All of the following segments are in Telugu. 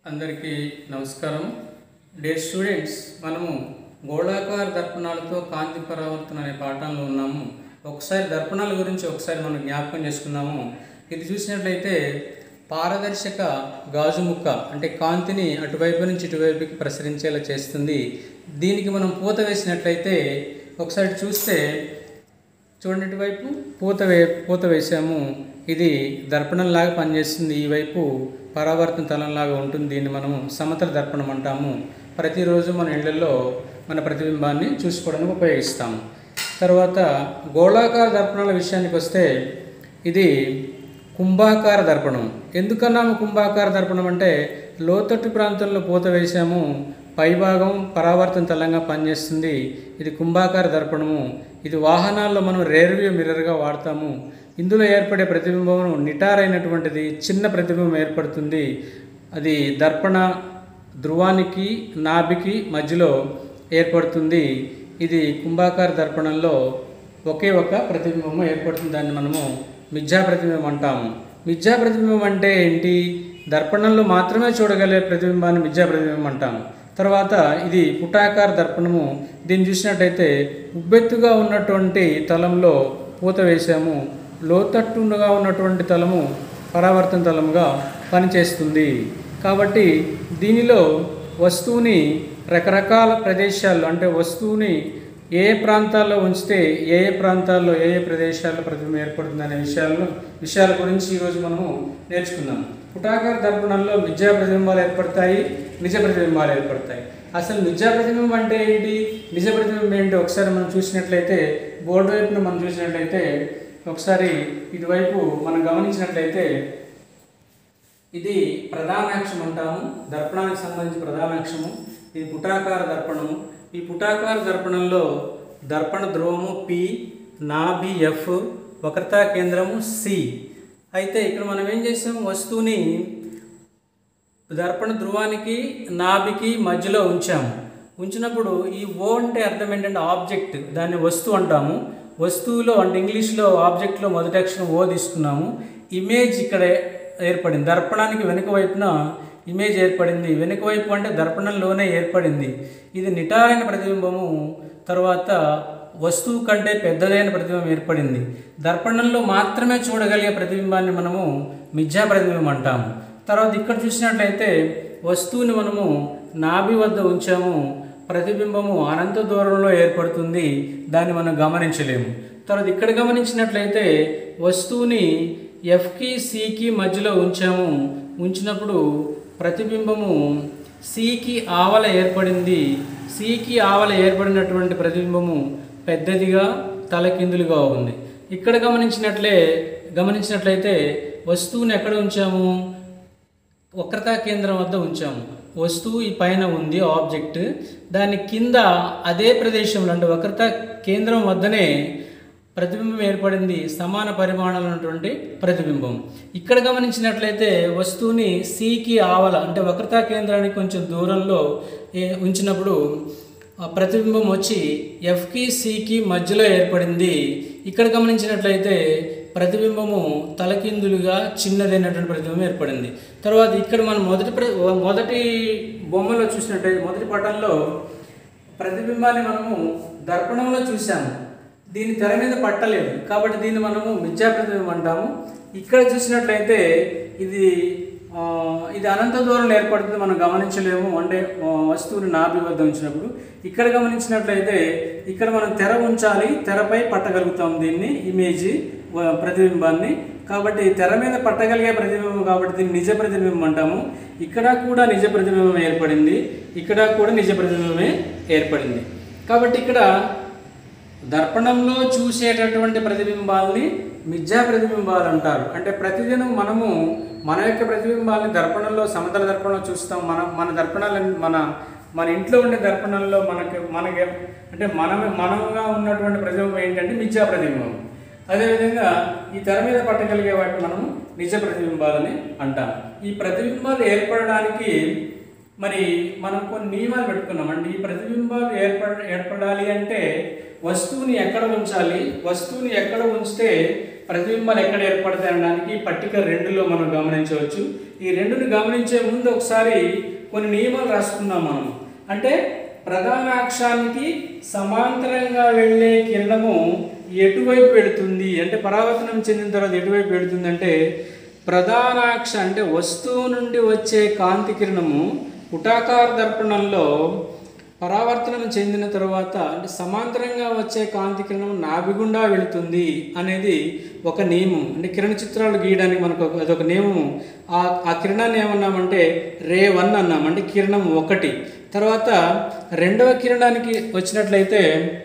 అందరికీ నమస్కారం డియర్ స్టూడెంట్స్ మనము గోళాకార దర్పణాలతో కాంతి పరావర్తన అనే పాఠంలో ఉన్నాము ఒకసారి దర్పణాల గురించి ఒకసారి మనం జ్ఞాపకం చేసుకుందాము ఇది చూసినట్లయితే పారదర్శక గాజు ముక్క అంటే కాంతిని అటువైపు నుంచి ఇటువైపుకి ప్రసరించేలా చేస్తుంది దీనికి మనం పూత వేసినట్లయితే ఒకసారి చూస్తే చూడండి ఇటువైపు పూత వే పూత వేసాము ఇది దర్పణంలాగా పనిచేస్తుంది ఈ వైపు పరావర్తన తలంలాగా ఉంటుంది దీన్ని మనము సమతల దర్పణం అంటాము ప్రతిరోజు మన ఇళ్లలో మన ప్రతిబింబాన్ని చూసుకోవడానికి ఉపయోగిస్తాము తర్వాత గోళాకార దర్పణాల విషయానికి వస్తే ఇది కుంభాకార దర్పణం ఎందుకన్నాము కుంభాకార దర్పణం అంటే లోతట్టు ప్రాంతంలో పూత వేసాము పైభాగం పరావర్తన తలంగా పనిచేస్తుంది ఇది కుంభాకార దర్పణము ఇది వాహనాల్లో మనం రేర్వ్యూ మిర్రర్గా వాడతాము ఇందులో ఏర్పడే ప్రతిబింబం నిటారైనటువంటిది చిన్న ప్రతిబింబం ఏర్పడుతుంది అది దర్పణ ధ్రువానికి నాభికి మధ్యలో ఏర్పడుతుంది ఇది కుంభాకార దర్పణంలో ఒకే ఒక ప్రతిబింబం ఏర్పడుతుంది దాన్ని మనము మిథ్యా ప్రతిబింబం అంటాము మిథ్యా ప్రతిబింబం అంటే ఏంటి దర్పణంలో మాత్రమే చూడగలిగే ప్రతిబింబాన్ని మిథ్యా ప్రతిబింబం అంటాము తర్వాత ఇది పుటాకార దర్పణము దీన్ని చూసినట్టయితే ఉబ్బెత్తుగా ఉన్నటువంటి తలంలో పూత వేసాము లోతట్టుగా ఉన్నటువంటి తలము పరావర్తన తలముగా పనిచేస్తుంది కాబట్టి దీనిలో వస్తువుని రకరకాల ప్రదేశాల్లో అంటే వస్తువుని ఏ ఏ ప్రాంతాల్లో ఉంచితే ఏ ఏ ప్రాంతాల్లో ఏ ఏ ప్రదేశాల్లో ప్రతిబింబం ఏర్పడుతుంది అనే విషయాలను విషయాల గురించి ఈరోజు మనము నేర్చుకుందాం పుటాకార దర్పణంలో మిథ్యా ప్రతిబింబాలు ఏర్పడతాయి నిజ ప్రతిబింబాలు ఏర్పడతాయి అసలు నిజ ప్రతిబింబం అంటే ఏంటి నిజ ప్రతిబింబం ఏంటి ఒకసారి మనం చూసినట్లయితే బోర్డు వైపున మనం చూసినట్లయితే ఒకసారి ఇటువైపు మనం గమనించినట్లయితే ఇది ప్రధానాక్షం అంటాము దర్పణానికి సంబంధించి ప్రధానాక్షము ఇది పుటాకార దర్పణము ఈ పుటాకార దర్పణంలో దర్పణ ధ్రువము పి నాభి ఎఫ్ వక్రతా కేంద్రము సి అయితే ఇక్కడ మనం ఏం చేసాం వస్తువుని దర్పణ ధ్రువానికి నాభికి మధ్యలో ఉంచాము ఉంచినప్పుడు ఈ ఓ అంటే అర్థం ఏంటంటే ఆబ్జెక్ట్ దాన్ని వస్తువు అంటాము వస్తువులో అంటే ఇంగ్లీష్లో ఆబ్జెక్ట్లో మొదటి అక్షరం ఓ తీసుకున్నాము ఇమేజ్ ఇక్కడ ఏర్పడింది దర్పణానికి వెనుక వైపున ఇమేజ్ ఏర్పడింది వెనుక వైపు అంటే దర్పణంలోనే ఏర్పడింది ఇది నిటారైన ప్రతిబింబము తర్వాత వస్తువు కంటే పెద్దదైన ప్రతిబింబం ఏర్పడింది దర్పణంలో మాత్రమే చూడగలిగే ప్రతిబింబాన్ని మనము మిథ్యా ప్రతిబింబం అంటాము తర్వాత ఇక్కడ చూసినట్లయితే వస్తువుని మనము నాభి వద్ద ఉంచాము ప్రతిబింబము అనంత దూరంలో ఏర్పడుతుంది దాన్ని మనం గమనించలేము తర్వాత ఇక్కడ గమనించినట్లయితే వస్తువుని ఎఫ్కి సికి మధ్యలో ఉంచాము ఉంచినప్పుడు ప్రతిబింబము సికి ఆవల ఏర్పడింది సికి ఆవల ఏర్పడినటువంటి ప్రతిబింబము పెద్దదిగా తలకిందులుగా ఉంది ఇక్కడ గమనించినట్లే గమనించినట్లయితే వస్తువుని ఎక్కడ ఉంచాము వక్రతా కేంద్రం వద్ద ఉంచాము వస్తువు ఈ పైన ఉంది ఆబ్జెక్ట్ దాని కింద అదే ప్రదేశంలో అంటే వక్రతా కేంద్రం వద్దనే ప్రతిబింబం ఏర్పడింది సమాన పరిమాణాలు ఉన్నటువంటి ప్రతిబింబం ఇక్కడ గమనించినట్లయితే వస్తువుని సికి ఆవల అంటే వక్రతా కేంద్రానికి కొంచెం దూరంలో ఏ- ఉంచినప్పుడు ఆ ప్రతిబింబం వచ్చి ఎఫ్కి సికి మధ్యలో ఏర్పడింది ఇక్కడ గమనించినట్లయితే ప్రతిబింబము తలకిందులుగా చిన్నదైనటువంటి ప్రతిబింబం ఏర్పడింది తర్వాత ఇక్కడ మనం మొదటి ప్ర మొదటి బొమ్మలో చూసినట్టయితే మొదటి పటంలో ప్రతిబింబాన్ని మనము దర్పణంలో చూసాము దీన్ని తెర మీద పట్టలేదు కాబట్టి దీన్ని మనము మిథ్యా ప్రతిబింబం అంటాము ఇక్కడ చూసినట్లయితే ఇది ఆ, ఇది అనంత దూరంలో ఏర్పడుతుంది మనం గమనించలేము అంటే ఆ, వస్తువుని నాభి వద్ద ఉంచినప్పుడు ఇక్కడ గమనించినట్లయితే ఇక్కడ మనం తెర ఉంచాలి తెరపై పట్టగలుగుతాం దీన్ని ఇమేజ్ వ- ప్రతిబింబాన్ని కాబట్టి తెర మీద పట్టగలిగే ప్రతిబింబం కాబట్టి దీన్ని నిజ ప్రతిబింబం అంటాము ఇక్కడ కూడా నిజ ప్రతిబింబం ఏర్పడింది ఇక్కడ కూడా నిజ ప్రతిబింబమే ఏర్పడింది కాబట్టి ఇక్కడ దర్పణంలో చూసేటటువంటి ప్రతిబింబాల్ని మిథ్యా ప్రతిబింబాలు అంటారు అంటే ప్రతిదినం మనము మన యొక్క ప్రతిబింబాల్ని దర్పణంలో సమతల దర్పణంలో చూస్తాం మన మన దర్పణాలను మన మన ఇంట్లో ఉండే దర్పణంలో మనకి మనకి అంటే మనమే మనంగా ఉన్నటువంటి ప్రతిబింబం ఏంటంటే మిథ్యా ప్రతిబింబం అదేవిధంగా ఈ తెర మీద పట్టగలిగే వాటిని మనము నిజ ప్రతిబింబాలని అంటాం ఈ ప్రతిబింబాలు ఏర్పడడానికి మరి మనం కొన్ని నియమాలు పెట్టుకున్నాం అంటే ఈ ప్రతిబింబాలు ఏర్పడ ఏర్పడాలి అంటే వస్తువుని ఎక్కడ ఉంచాలి వస్తువుని ఎక్కడ ఉంచితే ప్రతిబింబాలు ఎక్కడ ఏర్పడతాయి అనడానికి పట్టిక రెండులో మనం గమనించవచ్చు ఈ రెండుని గమనించే ముందు ఒకసారి కొన్ని నియమాలు రాసుకుందాం మనం అంటే ప్రధాన అక్షానికి సమాంతరంగా వెళ్ళే కిరణము ఎటువైపు వెళుతుంది అంటే పరావర్తనం చెందిన తర్వాత ఎటువైపు వెళుతుంది అంటే ప్రధాన అక్ష అంటే వస్తువు నుండి వచ్చే కాంతి కిరణము పుటాకార దర్పణంలో పరావర్తనం చెందిన తర్వాత అంటే సమాంతరంగా వచ్చే కాంతి కిరణం నాభిగుండా వెళుతుంది అనేది ఒక నియమం అంటే కిరణ చిత్రాలు గీయడానికి మనకు ఒక- అదొక నియమము ఆ ఆ కిరణాన్ని ఏమన్నామంటే రే వన్ అన్నాం అంటే కిరణం ఒకటి తర్వాత రెండవ కిరణానికి వచ్చినట్లయితే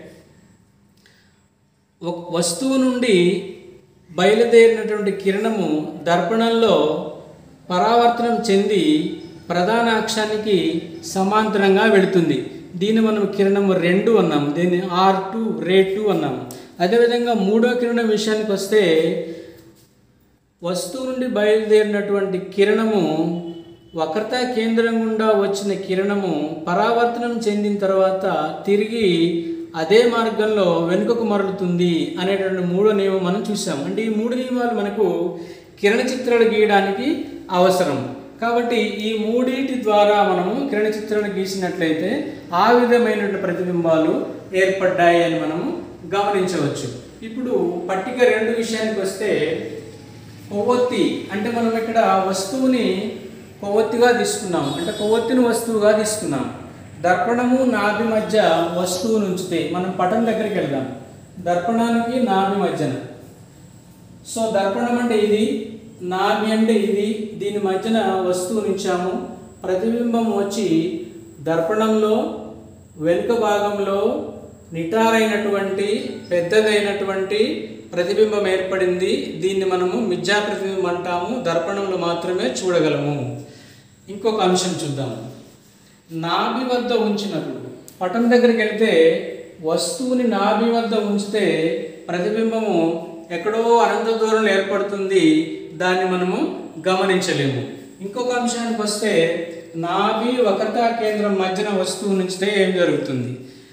ఒక వస్తువు నుండి బయలుదేరినటువంటి కిరణము దర్పణంలో పరావర్తనం చెంది ప్రధాన అక్షానికి సమాంతరంగా వెళుతుంది దీన్ని మనం కిరణం రెండు అన్నాము దీన్ని ఆర్ టూ రే టూ అన్నాము అదేవిధంగా మూడో కిరణం విషయానికి వస్తే వస్తువు నుండి బయలుదేరినటువంటి కిరణము వక్రతా కేంద్రం గుండా వచ్చిన కిరణము పరావర్తనం చెందిన తర్వాత తిరిగి అదే మార్గంలో వెనుకకు మరలుతుంది అనేటువంటి మూడో నియమం మనం చూసాం అంటే ఈ మూడు నియమాలు మనకు కిరణ చిత్రాలు గీయడానికి అవసరం కాబట్టి ఈ మూడింటి ద్వారా మనము కిరణ చిత్రాలు గీసినట్లయితే ఆ విధమైనటువంటి ప్రతిబింబాలు ఏర్పడ్డాయి అని మనము గమనించవచ్చు ఇప్పుడు పట్టిక రెండు విషయానికి వస్తే కొవ్వొత్తి అంటే మనం ఇక్కడ వస్తువుని కొవ్వొత్తిగా తీసుకున్నాం అంటే కొవ్వొత్తిని వస్తువుగా తీసుకున్నాం దర్పణము నాభి మధ్య వస్తువును ఉంచితే మనం పటం దగ్గరికి వెళ్దాం దర్పణానికి నాభి మధ్యన సో దర్పణం అంటే ఇది నాభి అంటే ఇది దీని మధ్యన వస్తువుని ఉంచాము ప్రతిబింబం వచ్చి దర్పణంలో వెనుక భాగంలో నిటారైనటువంటి పెద్దదైనటువంటి ప్రతిబింబం ఏర్పడింది దీన్ని మనము మిథ్యా ప్రతిబింబం అంటాము దర్పణంలో మాత్రమే చూడగలము ఇంకొక అంశం చూద్దాం నాభి వద్ద ఉంచినప్పుడు పటం దగ్గరికి వెళ్తే వస్తువుని నాభి వద్ద ఉంచితే ప్రతిబింబము ఎక్కడో అనంత దూరంలో ఏర్పడుతుంది దాన్ని మనము గమనించలేము ఇంకొక అంశానికి వస్తే నాభి వక్రతా కేంద్రం మధ్యన వస్తువు ఉంచితే ఏం జరుగుతుంది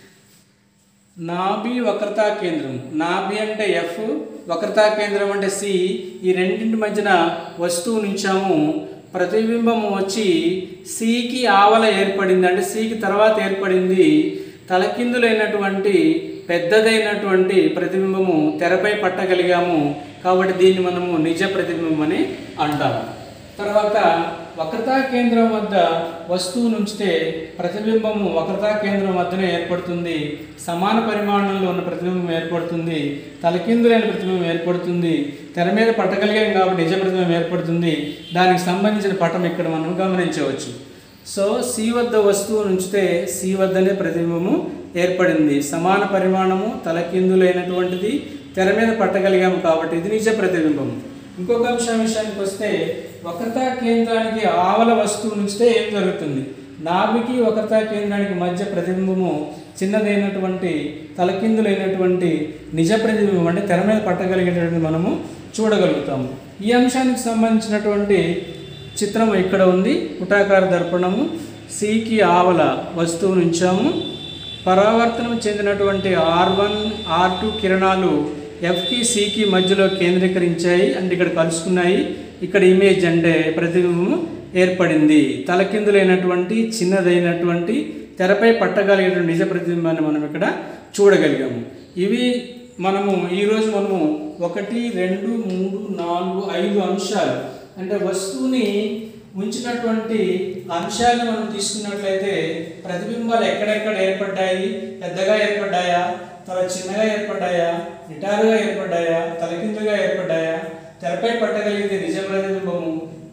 నాభి వక్రతా కేంద్రం నాభి అంటే ఎఫ్ వక్రతా కేంద్రం అంటే సి ఈ రెండింటి మధ్యన వస్తువు నుంచాము ప్రతిబింబము వచ్చి సికి ఆవల ఏర్పడింది అంటే సికి తర్వాత ఏర్పడింది తలకిందులైనటువంటి పెద్దదైనటువంటి ప్రతిబింబము తెరపై పట్టగలిగాము కాబట్టి దీన్ని మనము నిజ ప్రతిబింబం అని అంటాము తర్వాత వక్రతా కేంద్రం వద్ద వస్తువును ఉంచితే ప్రతిబింబము వక్రతా కేంద్రం వద్దనే ఏర్పడుతుంది సమాన పరిమాణంలో ఉన్న ప్రతిబింబం ఏర్పడుతుంది తలకిందులైన ప్రతిబింబం ఏర్పడుతుంది తెర మీద పట్టగలిగాం కాబట్టి నిజ ప్రతిబింబం ఏర్పడుతుంది దానికి సంబంధించిన పటం ఇక్కడ మనం గమనించవచ్చు సో సి వద్ద వస్తువును ఉంచితే సి వద్దనే ప్రతిబింబము ఏర్పడింది సమాన పరిమాణము తలకిందులైనటువంటిది తెర మీద పట్టగలిగాము కాబట్టి ఇది నిజ ప్రతిబింబం ఇంకొక అంశం విషయానికి వస్తే వక్రతా కేంద్రానికి ఆవల వస్తువు ఉంచితే ఏం జరుగుతుంది నాభికి వక్రతా కేంద్రానికి మధ్య ప్రతిబింబము చిన్నదైనటువంటి తలకిందులైనటువంటి నిజ ప్రతిబింబం అంటే తెర మీద పట్టగలిగేటటువంటి మనము చూడగలుగుతాము ఈ అంశానికి సంబంధించినటువంటి చిత్రం ఇక్కడ ఉంది పుటాకార దర్పణము సికి ఆవల వస్తువును ఉంచాము పరావర్తనం చెందినటువంటి ఆర్ వన్ ఆర్ టూ కిరణాలు ఎఫ్కి సికి మధ్యలో కేంద్రీకరించాయి అంటే ఇక్కడ కలుసుకున్నాయి ఇక్కడ ఇమేజ్ అంటే ప్రతిబింబము ఏర్పడింది తలకిందులైనటువంటి చిన్నదైనటువంటి తెరపై పట్టగలిగేటువంటి నిజ ప్రతిబింబాన్ని మనం ఇక్కడ చూడగలిగాము ఇవి మనము ఈరోజు మనము ఒకటి రెండు మూడు నాలుగు ఐదు అంశాలు అంటే వస్తువుని ఉంచినటువంటి అంశాలను మనం తీసుకున్నట్లయితే ప్రతిబింబాలు ఎక్కడెక్కడ ఏర్పడ్డాయి పెద్దగా ఏర్పడ్డాయా తర్వాత చిన్నగా ఏర్పడ్డాయా నిటారుగా ఏర్పడ్డాయా తలకిందుగా ఏర్పడ్డాయా తెరపై పట్టగలిగితే నిజ ప్రతిబింబము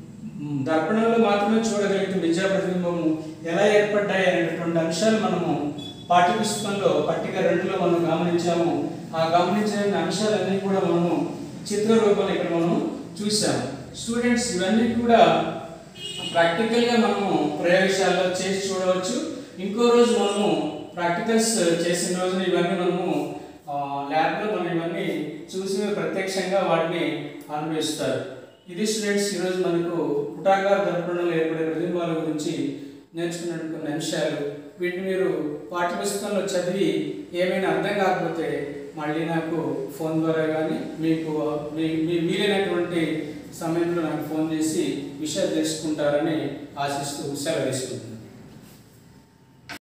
మ్, దర్పణంలో మాత్రమే చూడగలిగితే నిజ ప్రతిబింబము ఎలా ఏర్పడ్డాయి అనేటటువంటి అంశాలు మనము పాఠ్యపుస్తకంలో పట్టిక రెండులో మనం గమనించాము ఆ గమనించిన అంశాలన్నీ కూడా మనము చిత్ర రూపంలో ఇక్కడ మనం చూసాము స్టూడెంట్స్ ఇవన్నీ కూడా ప్రాక్టికల్గా మనము ప్రయోగశాలలో చేసి చూడవచ్చు ఇంకో రోజు మనము ప్రాక్టికల్స్ చేసిన రోజున ఇవన్నీ మనము ఆ, ల్యాబ్లో మనం ఇవన్నీ చూసి ప్రత్యక్షంగా వాటిని అనుభవిస్తారు ఇది స్టూడెంట్స్ ఈరోజు మనకు పుటాకార దర్పణంలో ఏర్పడే ప్రతిబింబాల గురించి నేర్చుకున్నటువంటి కొన్ని అంశాలు వీటిని మీరు పాఠ్యపుస్తకంలో చదివి ఏమైనా అర్థం కాకపోతే మళ్ళీ నాకు ఫోన్ ద్వారా కానీ మీకు మీ మీ వీలైనటువంటి సమయంలో నాకు ఫోన్ చేసి విషయాలు తెలుసుకుంటారని ఆశిస్తూ సెలవు తీసుకుంటున్నాను